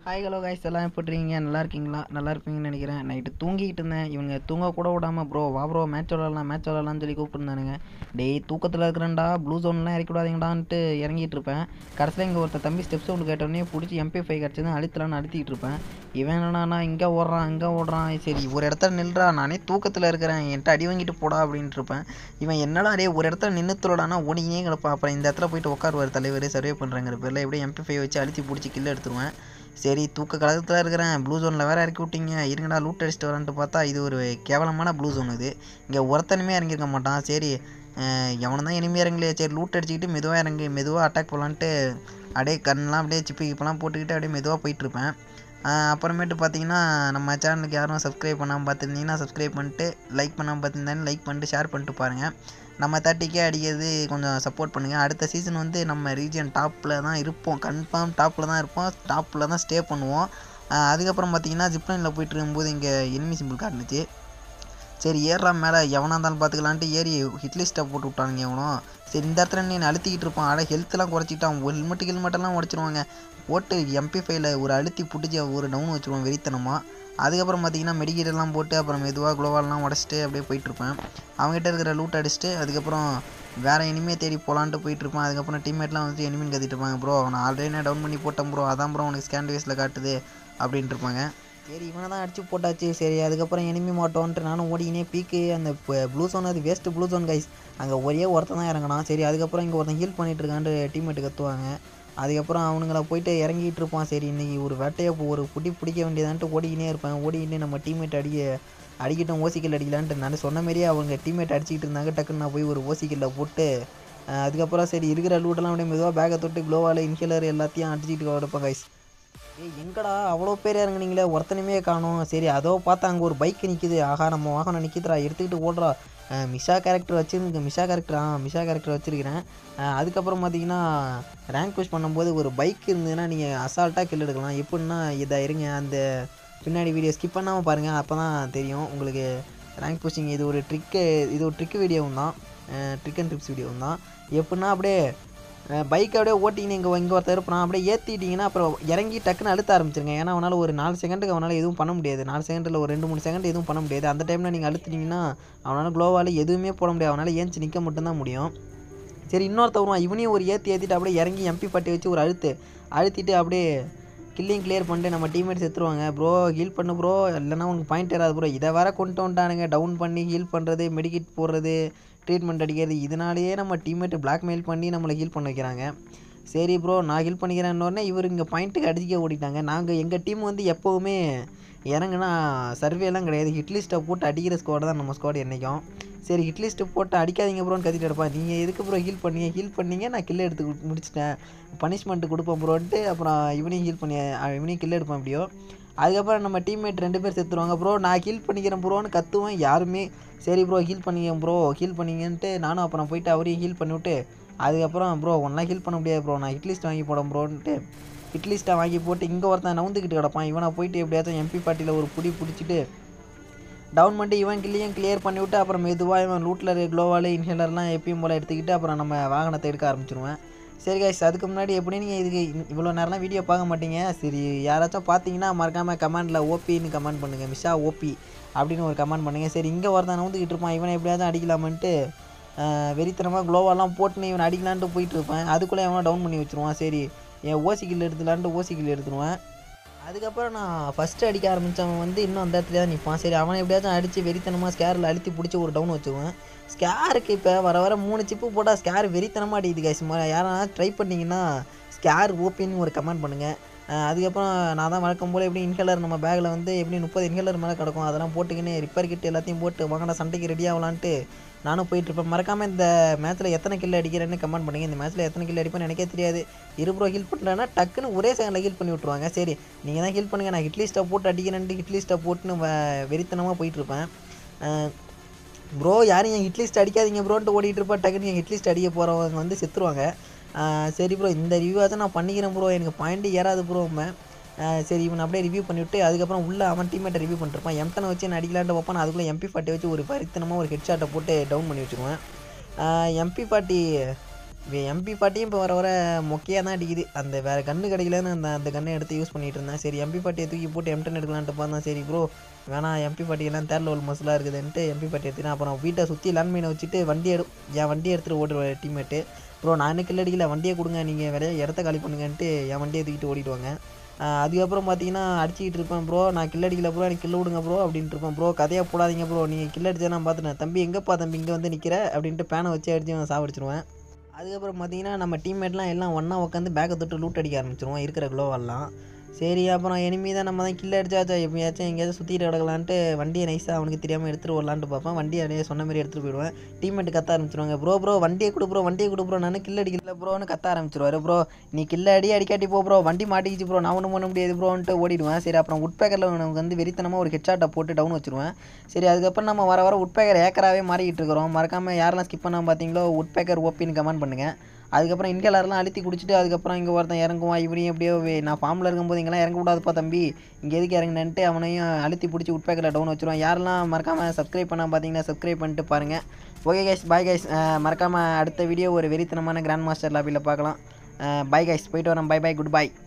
hi hello guys எல்லாம் எப்படி இருக்கீங்க நல்லா இருக்கீங்களா நல்லா இருப்பீங்கன்னு நினைக்கிறேன் நைட்டு தூங்கிட்டு இருந்தேன் இவங்க தூங்க கூட விடாமல் ப்ரோ வா ப்ரோ மேட்ச் விளாட்லாம் மேட்ச் விளாட்லாம்னு சொல்லி கூப்பிட்டுருந்தானுங்க டேய் தூக்கத்தில் இருக்கிறேன்டா ப்ளூ ஜோன்லாம் இறக்கி விடாதீங்கடான்ட்டு இறங்கிட்டு இருப்பேன் கடைசியில் இங்கே ஒருத்தர் தம்பி ஸ்டெப் சவுண்டு கேட்டோடனே பிடிச்சி எம்பி ஃபைவ் கிடச்சது அழுத்தலான்னு அழுத்திட்டு இருப்பேன் இவன் என்னன்னா இங்கே ஓடுறான் இங்கே ஓடுறான் சரி ஒரு இடத்துல நில்றா நானே தூக்கத்தில் இருக்கிறேன் என்கிட்ட அடி வாங்கிட்டு போடா அப்படின்ட்டு இருப்பேன் இவன் என்னடா டே ஒரு இடத்துல நின்று தொழடானா ஓடினே கிடப்பான் அப்புறம் இந்த இடத்துல போயிட்டு உட்காருவார் தலைவர் சர்வே பண்ணுறங்கிற பேரில் எப்படியும் எம்பி ஃபைவ் வச்சு அழுத்தி பிடிச்சி கில்ல எடுத்துருவேன் சரி தூக்க கலகத்தில் இருக்கிறேன் ப்ளூ ஜோனில் வேறு இறக்கி விட்டீங்க இருங்கடா லூட் அடிச்சுட்டு வரேன்ட்டு பார்த்தா இது ஒரு கேவலமான ப்ளூ ஜோன் இது இங்கே ஒருத்தனுமே இறங்கியிருக்க மாட்டான் சரி எவனும் தான் இனிமே இறங்கலையே சரி லூட் அடிச்சுக்கிட்டு மெதுவாக இறங்கி மெதுவாக அட்டாக் போகலான்ட்டு அப்படியே கண்ணெலாம் அப்படியே சிப்பி கிப்பெல்லாம் போட்டுக்கிட்டு அப்படியே மெதுவாக போயிட்டுருப்பேன் அப்புறமேட்டு பார்த்தீங்கன்னா நம்ம சேனலுக்கு யாரும் சப்ஸ்கிரைப் பண்ணாமல் பார்த்துருந்தீங்கன்னா சப்ஸ்கிரைப் பண்ணிட்டு லைக் பண்ணாமல் பார்த்துருந்தாலும் லைக் பண்ணிட்டு ஷேர் பண்ணிட்டு பாருங்கள் நம்ம தேர்ட்டிக்கே அடிக்கிறது கொஞ்சம் சப்போர்ட் பண்ணுங்கள் அடுத்த சீசன் வந்து நம்ம ரீஜியன் டாப்பில் தான் இருப்போம் கன்ஃபார்ம் டாப்பில் தான் இருப்போம் டாப்பில் தான் ஸ்டே பண்ணுவோம் அதுக்கப்புறம் பார்த்தீங்கன்னா ஜிப்லைனில் போயிட்டு இருக்கும்போது இங்கே எனிமி சிம்பிள் காட்டுனுச்சு சரி ஏறுறா மேலே எவனாக இருந்தாலும் பார்த்துக்கலான்ட்டு ஏறி ஹிட்லிஸ்ட்டை போட்டு விட்டானுங்க எவனும் சரி இந்த இடத்துல நீ அழுத்திக்கிட்டு இருப்பான் அட ஹெல்த்லாம் குறைச்சிட்டான் ஹெல்மெட்டு ஹெல்மெட்டெல்லாம் உடச்சிருவாங்க போட்டு எம்பி ஃபைவ்ல ஒரு அழுத்தி பிடிச்சி ஒரு டவுன் வச்சுருவோம் வெறித்தனமாக அதுக்கப்புறம் பார்த்தீங்கன்னா மெடிக்கெட்டெல்லாம் போட்டு அப்புறம் மெதுவாக குளோவாலெலாம் உடச்சிட்டு அப்படியே போயிட்டுருப்பேன் அவங்ககிட்ட இருக்கிற லூட் அடிச்சுட்டு அதுக்கப்புறம் வேறு இனிமே தேடி போகலான்ட்டு போயிட்டுருப்பான் அதுக்கப்புறம் டீம்மேட்லாம் வந்து எனிமின் கத்திட்டு இருப்பாங்க ப்ரோ அவனை ஆல்ரெடி நான் டவுன் பண்ணி போட்டேன் ப்ரோ அதான் ப்ரோ உனக்கு ஸ்கேன் வேஸில் காட்டுது அப்படின்ட்டு இருப்பாங்க சரி இவனை தான் அடிச்சு போட்டாச்சு சரி அதுக்கப்புறம் எனிமி மாட்டோன்ட்டு நானும் ஓடினே பீக்கு அந்த ப்ளூ ஜோன் அது வேஸ்ட்டு ப்ளூ ஜோன் கைஸ் அங்கே ஒரே ஒருத்தன் தான் இறங்கினான் சரி அதுக்கப்புறம் இங்கே ஒருத்தன் ஹீல் பண்ணிட்டு இருக்கான்ட்டு டீம்மேட்டு கத்துவாங்க அதுக்கப்புறம் அவனுங்கள போயிட்டு இறங்கிட்டு இருப்பான் சரி இன்றைக்கி ஒரு வேட்டையை ஒரு புடி பிடிக்க வேண்டியதான்ட்டு ஓடிக்கினே இருப்பேன் ஓடிக்கிட்டு நம்ம டீம்மேட் அடிக்க அடிக்கட்டும் ஓசிக்கல் அடிக்கலான்ட்டு நான் சொன்ன மாதிரியே அவங்க டீம்மேட் அடிச்சிக்கிட்டு இருந்தாங்க டக்குன்னு நான் போய் ஒரு ஓசிக்கல்ல போட்டு அதுக்கப்புறம் சரி இருக்கிற லூட்டெல்லாம் அப்படியே மெதுவாக பேக்கை தொட்டு க்ளோவால் இன்ஹேலர் எல்லாத்தையும் அடிச்சிக்கிட்டு கிடப்பேன் கைஸ் ஏய் எங்கடா அவ்வளோ பேர் இறங்குனீங்களே ஒருத்தனுமே காணும் சரி அதோ பார்த்தா அங்கே ஒரு பைக் நிற்கிது ஆஹா நம்ம வாகனம் நிற்கிதுடா எடுத்துக்கிட்டு ஓடுறா மிஷா கேரக்டர் வச்சுருக்கு மிஷா கேரக்டர் ஆ மிஷா கேரக்டர் வச்சுருக்கிறேன் அதுக்கப்புறம் பார்த்தீங்கன்னா ரேங்க் புஷ் பண்ணும்போது ஒரு பைக் இருந்ததுன்னா நீங்கள் அசால்ட்டாக கில் எடுக்கலாம் எப்படின்னா இதை இருங்க அந்த பின்னாடி வீடியோ ஸ்கிப் பண்ணாமல் பாருங்கள் அப்போ தான் தெரியும் உங்களுக்கு ரேங்க் புஷிங் இது ஒரு ட்ரிக்கு இது ஒரு ட்ரிக் வீடியோவும் தான் ட்ரிக் அண்ட் ட்ரிப்ஸ் வீடியோவும் தான் எப்படின்னா அப்படியே பைக்கை அப்படியே ஓட்டிங்கன்னு இங்கே இங்கே ஒருத்தர் இருப்பான் அப்படியே ஏற்றிட்டிங்கன்னா அப்புறம் இறங்கி டக்குன்னு அழுத்த ஆரம்பிச்சிருங்க ஏன்னா அவனால் ஒரு நாலு செகண்டுக்கு அவனால் எதுவும் பண்ண முடியாது நாலு செகண்டில் ஒரு ரெண்டு மூணு செகண்ட் எதுவும் பண்ண முடியாது அந்த டைமில் நீங்கள் அழுத்துனீங்கன்னா அவனால் க்ளோவால் எதுவுமே போட முடியாது அவனால் ஏஞ்சி நிற்க மட்டும்தான் முடியும் சரி இன்னொருத்த வருவான் இவனையும் ஒரு ஏற்றி ஏற்றிட்டு அப்படியே இறங்கி எம்பி பட்டி வச்சு ஒரு அழுத்து அழுத்திட்டு அப்படியே கில்லிங் கிளியர் பண்ணிட்டு நம்ம டீம்மேட் செத்துருவாங்க ப்ரோ ஹீல் பண்ணு ப்ரோ இல்லைனா உனக்கு பாயிண்ட் ஏறாது ப்ரோ இதை வேற கொண்டு வந்துட்டானுங்க டவுன் பண்ணி ஹீல் பண்ணுறது மெடிக்கிட் போடுறது ட்ரீட்மெண்ட் அடிக்கிறது இதனாலேயே நம்ம டீம்மேட்டு பிளாக்மெயில் பண்ணி நம்மளை ஹீல் பண்ண வைக்கிறாங்க சரி ப்ரோ நான் ஹீல் பண்ணிக்கிறேன்னொடனே இவர் இங்கே பாயிண்ட்டுக்கு அடிக்க ஓடிட்டாங்க நாங்கள் எங்கள் டீம் வந்து எப்போவுமே இறங்குனா சர்வேலாம் கிடையாது ஹிட்லிஸ்ட்டை போட்டு அடிக்கிற ஸ்குவாடு தான் நம்ம ஸ்குவாடு என்றைக்கும் சரி ஹிட்லிஸ்ட்டு போட்டு அடிக்காதீங்க ப்ரோன்னு கத்திட்டு இருப்பா நீங்கள் எதுக்கு ப்ரோ ஹீல் பண்ணீங்க ஹீல் பண்ணீங்க நான் கில்ல எடுத்து முடிச்சிட்டேன் பனிஷ்மெண்ட்டு கொடுப்பேன் ப்ரோன்ட்டு அப்புறம் இவனையும் ஹீல் பண்ணி இவனையும் கில்ல எடுப்பேன் எப்படியோ அதுக்கப்புறம் நம்ம டீம்மேட் ரெண்டு பேர் செத்துருவாங்க ப்ரோ நான் ஹீல் பண்ணிக்கிறேன் ப்ரோன்னு கத்துவேன் யாருமே சரி ப்ரோ ஹீல் பண்ணிங்க ப்ரோ ஹீல் பண்ணிங்கன்ட்டு நானும் அப்புறம் போயிட்டு அவரையும் ஹீல் பண்ணிவிட்டு அதுக்கப்புறம் ப்ரோ ஒன்றா ஹீல் பண்ண முடியாது ப்ரோ நான் ஹிட்லிஸ்ட் வாங்கி போடேன் ப்ரோன்ட்டு ஹிட்லிஸ்ட்டை வாங்கி போட்டு இங்கே ஒருத்தன் நவுந்துக்கிட்டு கிடப்பான் இவனை போயிட்டு எப்படியாச்சும் எம்பி பார்ட்டியில் ஒரு புடி பிடிச்சிட்டு டவுன் பண்ணிட்டு இவன் கில்லையும் கிளியர் பண்ணிவிட்டு அப்புறம் மெதுவாக இவன் லூட்டில் க்ளோவால் இன்ஹேலர்லாம் எப்பயும் போல் எடுத்துக்கிட்டு அப்புறம் நம்ம வாகனத்தை எடுக்க ஆரம்பிச்சிருவேன் சரி கைஸ் அதுக்கு முன்னாடி எப்படி நீங்கள் இதுக்கு இவ்வளோ நேரம்லாம் வீடியோ பார்க்க மாட்டீங்க சரி யாராச்சும் பார்த்தீங்கன்னா மறக்காமல் கமெண்டில் ஓபின்னு கமெண்ட் பண்ணுங்கள் மிஷா ஓபி அப்படின்னு ஒரு கமெண்ட் பண்ணுங்கள் சரி இங்கே ஒருத்தன் நவுந்துக்கிட்டு இருப்பான் இவனை எப்படியாச்சும் அடிக்கலாமன்ட்டு வெறித்தனமாக க்ளோவாலாம் போட்டுன்னு இவன் அடிக்கலான்ட்டு போயிட்டு இருப்பேன் அதுக்குள்ளே எவனோ டவுன் பண்ணி வச்சுருவான் சரி என் ஓசிக்கில் எடுத்துலான்ட்டு ஓசிக்கில் எடுத்துருவேன் அதுக்கப்புறம் நான் ஃபஸ்ட்டு அடிக்க ஆரம்பித்தவன் வந்து இன்னும் அந்த இடத்துல தான் நிற்பான் சரி அவனை எப்படியாச்சும் அடித்து வெறித்தனமாக ஸ்கேரில் அழுத்தி பிடிச்சி ஒரு டவுன் வச்சுக்குவேன் ஸ்கேருக்கு இப்போ வர வர மூணு சிப்பு போட்டால் ஸ்கேர் வெறித்தனமாக அடிக்குது கைஸ் யாரா ட்ரை பண்ணிங்கன்னா ஸ்கேர் ஓபின்னு ஒரு கமெண்ட் பண்ணுங்கள் அதுக்கப்புறம் நான் தான் வழக்கம் போல் எப்படி இன்ஹேலர் நம்ம பேக்கில் வந்து எப்படி முப்பது இன்ஹேலர் மேலே கிடக்கும் அதெல்லாம் போட்டுக்கின்னு ரிப்பேர் கிட் எல்லாத்தையும் போட்டு வாங்கடா சண்டைக்கு ரெடி ஆகலான்ட்டு நானும் போயிட்டுருப்பேன் மறக்காமல் இந்த மேட்ச்சில் எத்தனை கில் அடிக்கிறேன்னு கமெண்ட் பண்ணுங்கள் இந்த மேட்ச்சில் எத்தனை கில் அடிப்பேன்னு எனக்கே தெரியாது இருபுறம் ஹீல் பண்ணுறேன்னா டக்குன்னு ஒரே செகண்டில் ஹீல் பண்ணி விட்ருவாங்க சரி நீங்கள் தான் ஹீல் பண்ணுங்கள் நான் ஹிட்லிஸ்ட்டை போட்டு அடிக்கிறேன்ட்டு ஹிட்லிஸ்ட்டை போட்டுன்னு வெறித்தனமாக போயிட்டுருப்பேன் ப்ரோ யாரும் என் ஹிட்லிஸ்ட் அடிக்காதீங்க ப்ரோன்ட்டு ஓடிட்டு இருப்பா டக்குன்னு என் ஹிட்லிஸ்ட் அடிக்க போகிறவங்க வந்து செத்துருவாங்க சரி ப்ரோ இந்த ரிவ்யூவாச்சும் நான் பண்ணிக்கிறேன் ப்ரோ எனக்கு பாயிண்ட்டு ஏறாது ப்ரோ சரி இவன் அப்படியே ரிவ்யூ பண்ணிவிட்டு அதுக்கப்புறம் உள்ளே அவன் டீம்மேட்டை ரிவ்யூ பண்ணிருப்பான் எம்டனை வச்சு நான் அடிக்கலான்ட்டு வைப்பான் அதுக்குள்ளே எம்பி ஃபார்ட்டி வச்சு ஒரு பரித்தனமாக ஒரு ஹெட் ஷாட்டை போட்டு டவுன் பண்ணி வச்சுருவேன் எம்பி ஃபார்ட்டி எம்பி பாட்டியும் இப்போ வர வர மொக்கையாக தான் அடிக்குது அந்த வேறு கன்று கிடைக்கலன்னு அந்த அந்த கன்னை எடுத்து யூஸ் பண்ணிகிட்டு இருந்தேன் சரி எம்பி பாட்டியை தூக்கி போட்டு எம்டன் எடுக்கலான்ட்டு பார்த்தேன் சரி ப்ரோ வேணாம் எம்பி பாட்டியெல்லாம் தேர்ட் லெவல் மசிலாக இருக்குதுன்ட்டு எம்பி பாட்டி எடுத்துனா அப்புறம் வீட்டை சுற்றி லேண்ட்மைனை வச்சுட்டு வண்டி எடு என் வண்டி எடுத்துகிட்டு ஓடுவேன் டீம்மேட்டு ப்ரோ நான் இன்னும் கில் அடிக்கல வண்டியை கொடுங்க நீங்கள் வேலையை இடத்த காலி பண்ணுங்கன்ட்டு என் வண்டியை தூக்கிட்டு ஓடிடுவாங்க ஆஹ் அதுக்கப்புறம் பார்த்தீங்கன்னா அடிச்சிக்கிட்டு இருப்பேன் ப்ரோ நான் கில் அடிக்கல ப்ரோ எனக்கு கில் விடுங்க ப்ரோ அப்படின்ட்டு இருப்பேன் ப்ரோ கதையாக போடாதீங்க ப்ரோ நீங்கள் கில் அடிச்சா நான் பார்த்துட்டேன் தம்பி எங்கேப்பா தம்பி இங்கே வந்து நிற்கிற அப்படின்ட்டு பேனை வச்சு அடிச்சு அவன் சாவடிச்சிருவேன் அதுக்கப்புறம் பார்த்தீங்கன்னா நம்ம டீம்மேட்லாம் எல்லாம் ஒன்றா உட்காந்து பேக்கை தொட்டு லூட் அடிக்க ஆரம்பிச்சிருவோம் இருக்கிற க்ளோவெல்லாம் சரி அப்புறம் enemy தான் நம்ம தான் கில்ல அடிச்சாச்சா எப்பயாச்சும் எங்கேயாச்சும் சுற்றிட்டு கிடக்கலான்ட்டு வண்டியை நைஸாக அவனுக்கு தெரியாமல் எடுத்துகிட்டு வரலான்ட்டு பார்ப்பேன் வண்டியை அப்படியே சொன்ன மாதிரி எடுத்துகிட்டு போயிடுவேன் டீம்மேட் கத்த ஆரம்பிச்சிருவாங்க ப்ரோ ப்ரோ வண்டியை கொடு ப்ரோ வண்டியை கொடு ப்ரோ நான் கில் அடிக்கல ப்ரோன்னு கத்த ஆரம்பிச்சிருவாரு ப்ரோ நீ கில்ல அடி அடிக்காட்டி போ ப்ரோ வண்டி மாட்டிக்கிச்சு ப்ரோ நான் ஒன்றும் பண்ண முடியாது ப்ரோன்ட்டு ஓடிடுவேன் சரி அப்புறம் உட்பேக்கரில் நமக்கு வந்து வெறித்தனமாக ஒரு ஹெட்ஷாட்டை போட்டு டவுன் வச்சிருவேன் சரி அதுக்கப்புறம் நம்ம வர வர உட்பேக்கர் ஏக்கராகவே மாறிக்கிட்டு இருக்கிறோம் மறக்காமல் யாரெல்லாம் ஸ்கிப் பண்ணாமல் பார்த்தீங்களோ உட்பேக்கர் ஓப்பின்னு கமெண்ட் பண்ணுங்கள் அதுக்கப்புறம் இன்கலர்லாம் அழுத்தி குடிச்சிட்டு அதுக்கப்புறம் இங்கே ஒருத்தன் இறங்குவான் இப்படியும் எப்படியோ வே- நான் ஃபார்மில் இருக்கும்போது இங்கெல்லாம் இறங்க கூடாதுப்பா தம்பி இங்கே எதுக்கு இறங்குனேன்ட்டு அவனையும் அழுத்தி பிடிச்சி உட்பேக்கில் டவுன் வச்சிருவான் யாரெல்லாம் மறக்காமல் சப்ஸ்கிரைப் பண்ணால் பார்த்தீங்கன்னா சப்ஸ்கிரைப் பண்ணிட்டு பாருங்கள் ஓகே கைஸ் பாய் கைஸ் மறக்காமல் அடுத்த வீடியோ ஒரு வெறித்தனமான கிராண்ட் மாஸ்டர் லாபியில் பார்க்கலாம் பாய் கைஸ் போயிட்டு வரேன் பை பை குட் பை